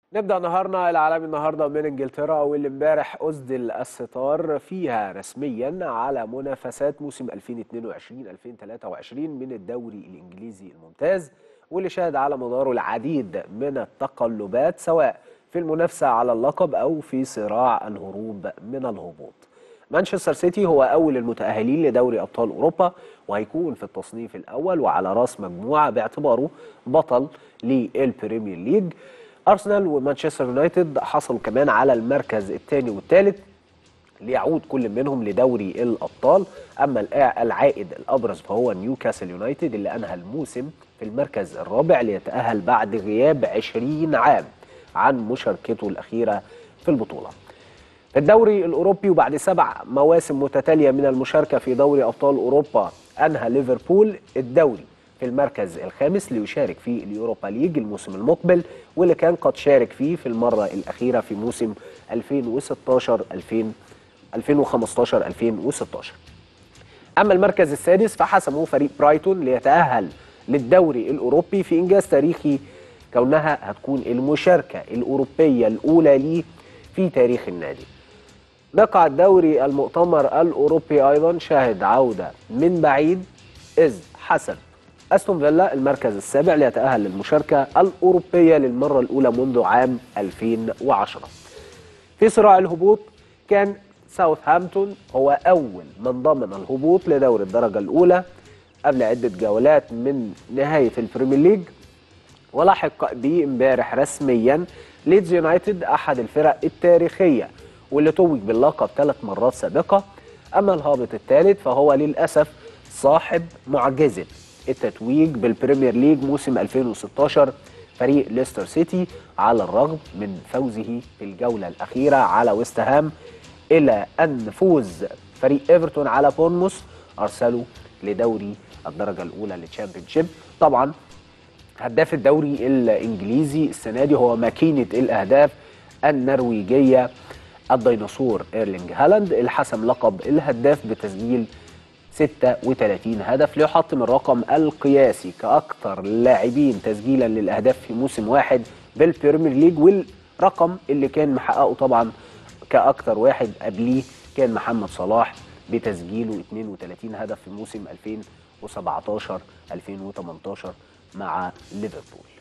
نبدأ نهارنا العالمي النهارده من انجلترا واللي امبارح أسدل الستار فيها رسميا على منافسات موسم 2022-2023 من الدوري الإنجليزي الممتاز واللي شهد على مداره العديد من التقلبات سواء في المنافسة على اللقب أو في صراع الهروب من الهبوط. مانشستر سيتي هو أول المتأهلين لدوري أبطال أوروبا وهيكون في التصنيف الأول وعلى رأس مجموعة باعتباره بطل للبريمير ليج. ارسنال ومانشستر يونايتد حصلوا كمان على المركز الثاني والثالث ليعود كل منهم لدوري الابطال اما العائد الابرز فهو نيوكاسل يونايتد اللي انهى الموسم في المركز الرابع ليتاهل بعد غياب 20 عام عن مشاركته الاخيره في البطوله في الدوري الاوروبي وبعد سبع مواسم متتاليه من المشاركه في دوري ابطال اوروبا انهى ليفربول الدوري في المركز الخامس ليشارك في اليوروبا ليج الموسم المقبل واللي كان قد شارك فيه في المرة الأخيرة في موسم 2016 2015 2016 أما المركز السادس فحسمه فريق برايتون ليتأهل للدوري الأوروبي في إنجاز تاريخي كونها هتكون المشاركة الأوروبية الأولى ليه في تاريخ النادي بقى الدوري المؤتمر الأوروبي أيضا شهد عودة من بعيد إذ حسب استون فيلا المركز السابع ليتأهل للمشاركة الأوروبية للمرة الأولى منذ عام 2010 في صراع الهبوط كان ساوثهامبتون هو أول من ضمن الهبوط لدوري الدرجة الأولى قبل عدة جولات من نهاية البريمير ليج ولحق به امبارح رسميا ليدز يونايتد أحد الفرق التاريخية واللي توج باللقب ثلاث مرات سابقة أما الهابط الثالث فهو للأسف صاحب معجزة التتويج بالبريمير ليج موسم 2016 فريق ليستر سيتي على الرغم من فوزه في الجولة الأخيرة على ويست هام إلى أن فوز فريق إيفرتون على بورنموث أرسله لدوري الدرجة الأولى للتشامبيونشيب طبعا هداف الدوري الإنجليزي السنة دي هو ماكينة الأهداف النرويجية الديناصور إيرلينج هالاند اللي حسم لقب الهداف بتسجيل 36 هدف ليحطم الرقم القياسي كأكثر لاعبين تسجيلا للأهداف في موسم واحد بالبريمير ليج والرقم اللي كان محققه طبعا كأكثر واحد قبليه كان محمد صلاح بتسجيله 32 هدف في موسم 2017 2018 مع ليفربول